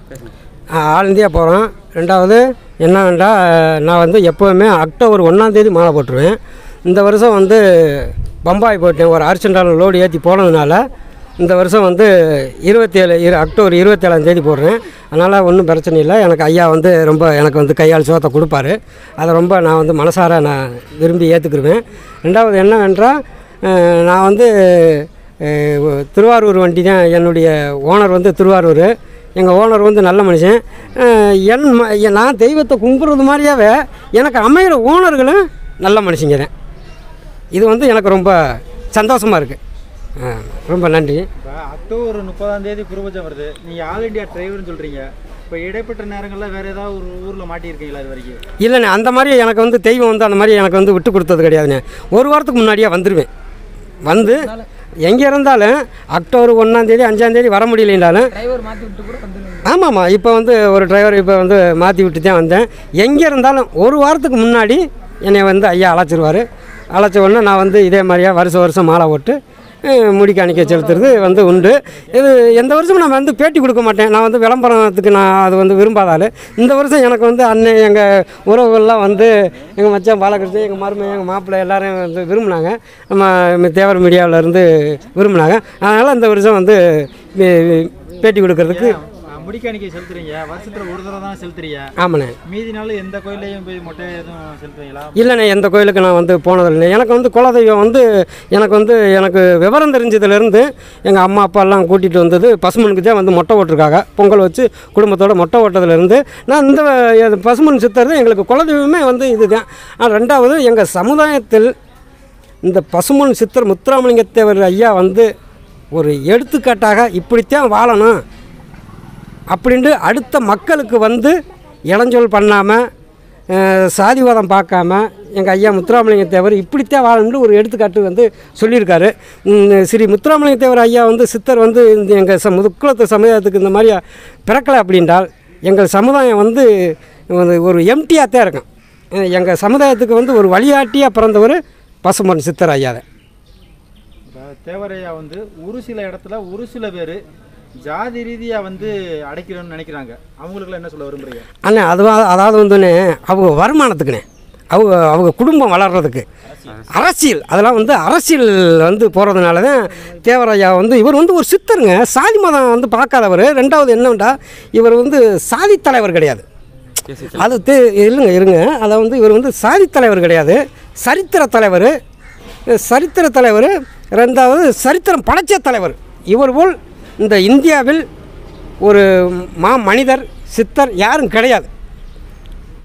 all India போகிறோம் ரெண்டாவது என்னவென்றா நான் வந்து எப்போவுமே அக்டோபர் ஒன்றாந்தேதி மாலை போட்டுருவேன் இந்த வருஷம் வந்து பம்பாய் போயிட்டேன் ஒரு அர்ஜென்டான லோடு ஏற்றி போனதுனால இந்த வருஷம் வந்து இருபத்தேழு இரு அக்டோபர் இருபத்தேழாம் தேதி போடுறேன் அதனால் ஒன்றும் பிரச்சனை இல்லை எனக்கு ஐயா வந்து ரொம்ப எனக்கு வந்து கையால் சோத்தை கொடுப்பாரு அதை ரொம்ப நான் வந்து மனசார நான் விரும்பி ஏற்றுக்குருவேன் ரெண்டாவது என்னவென்றால் அஹ், நான் வந்து அஹ், திருவாரூர் வண்டி தான் என்னுடைய ஓனர் வந்து திருவாரூர் எங்கள் ஓனர் வந்து நல்ல மனுஷன் அஹ், என் ம- எ- நான் தெய்வத்தை கும்பிட்றது மாதிரியாவே எனக்கு அமைகிற ஓனர்களும் நல்ல மனுஷங்க தான் இது வந்து எனக்கு ரொம்ப சந்தோஷமாக இருக்குது ரொம்ப நன்றி இப்போ அக்டோபர் முப்பதாம் தேதி குருபட்சம் வருது நீங்கள் ஆல் இண்டியா டிரைவர்னு சொல்கிறீங்க இப்போ இடைப்பட்ட நேரங்களில் வேறு ஏதாவது ஒரு ஊரில் மாட்டியிருக்கீங்களா இது வரைக்கும் இல்லைண்ணே அந்த மாதிரி எனக்கு வந்து தெய்வம் வந்து அந்த மாதிரி எனக்கு வந்து விட்டு கொடுத்தது கிடையாதுண்ணே ஒரு வாரத்துக்கு முன்னாடியே வந்துடுவேன் வந்து எங்கே இருந்தாலும் அக்டோபர் ஒன்றாந்தேதி அஞ்சாந்தேதி வர முடியலைனாலும் டிரைவர் மாற்றி விட்டு கூட வந்து ஆமாம்மா இப்போ வந்து ஒரு டிரைவர் இப்போ வந்து மாற்றி விட்டு தான் வந்தேன் எங்கே இருந்தாலும் ஒரு வாரத்துக்கு முன்னாடி என்னை வந்து ஐயா அழைச்சிருவார் அழைச்ச உடனே நான் வந்து இதே மாதிரியா வருஷம் வருஷம் மாலை போட்டு அஹ், முடி காணிக்கை செலுத்துறது வந்து உண்டு இது எந்த வருஷமும் நான் வந்து பேட்டி கொடுக்க மாட்டேன் நான் வந்து விளம்பரத்துக்கு நான் அது வந்து விரும்பாத ஆளு இந்த வருஷம் எனக்கு வந்து அண்ணன் எங்கள் உறவுகள்லாம் வந்து எங்கள் மச்சான் பாலகிருஷ்ணன் எங்கள் மருமை எங்கள் மாப்பிள்ளை எல்லாரும் வந்து விரும்பினாங்க நம்ம தேவர் மீடியாவிலேருந்து விரும்பினாங்க அதனால் இந்த வருஷம் வந்து மே- பேட்டி கொடுக்கறதுக்கு முடிக்காணிக்கை செலுத்துறீங்க வருஷத்தில் ஒரு தடவை தான் செலுத்துறீங்க ஆமாண்ணே மீதி நாள் எந்த கோயிலையும் போய் மொட்டை எதுவும் செலுத்துவீங்களா இல்லைண்ணே எந்த கோயிலுக்கு நான் வந்து போனதில்லை எனக்கு வந்து குலதெய்வம் வந்து எனக்கு வந்து எனக்கு விவரம் தெரிஞ்சதுலேருந்து எங்கள் அம்மா அப்பா எல்லாம் கூட்டிகிட்டு வந்தது பசுமனுக்கு தான் வந்து மொட்டை ஓட்டிருக்காங்க பொங்கல் வச்சு குடும்பத்தோட மொட்டை ஓட்டதுலேருந்து நான் இந்த இது பசுமன் சித்தர் தான் எங்களுக்கு குலதெய்வமே வந்து இதுதான் ஆனால் ரெண்டாவது எங்கள் சமுதாயத்தில் இந்த பசுமன் சித்தர் முத்துராமலிங்கத்தேவர் ஐயா வந்து ஒரு எடுத்துக்காட்டாக இப்படித்தான் வாழணும் அப்படின்ட்டு அடுத்த மக்களுக்கு வந்து இளஞ்சொல் பண்ணாமல் சாதிவாதம் பார்க்காம எங்கள் ஐயா முத்துராமலிங்க தேவர் இப்படித்தான் வாழணும்னு ஒரு எடுத்துக்காட்டு வந்து சொல்லியிருக்காரு ம், ஸ்ரீ முத்துராமலிங்க தேவர் ஐயா வந்து சித்தர் வந்து இந்த எங்கள் ச முதுக்குளத்து சமுதாயத்துக்கு இந்த மாதிரி பிறக்கலை அப்படின்றால் எங்கள் சமுதாயம் வந்து ஒரு- ஒரு எம்டியாக தான் இருக்கும் எங்கள் சமுதாயத்துக்கு வந்து ஒரு வழிகாட்டியாக பிறந்தவர் பசுமன் சித்தர் ஐயா தான் இப்போ தேவரையா வந்து ஒரு சில இடத்துல ஒரு சில பேர் ஜாதி ரீதியாக வந்து அடைக்கணும்னு நினைக்கிறாங்க அவங்களுக்குலாம் என்ன சொல்ல விரும்புறீங்க அண்ணே அதுவா அதாவது வந்துண்ணே அவங்க வருமானத்துக்குண்ணே அவங்க அவங்க குடும்பம் வளர்கிறதுக்கு அரசியல் அதெல்லாம் வந்து அரசியல் வந்து போகிறதுனால தான் தேவராயா வந்து இவர் வந்து ஒரு சித்தருங்க சாதி மதம் வந்து பார்க்காதவர் ரெண்டாவது என்னண்டா இவர் வந்து சாதி தலைவர் கிடையாது அது தே இல்லைங்க இருங்க அதை வந்து இவர் வந்து சாதி தலைவர் கிடையாது சரித்திர தலைவர் சரித்திர தலைவர் ரெண்டாவது சரித்திரம் படைச்ச தலைவர் இவர் போல் இந்த இந்தியாவில் ஒரு மா மனிதர் சித்தர் யாரும் கிடையாது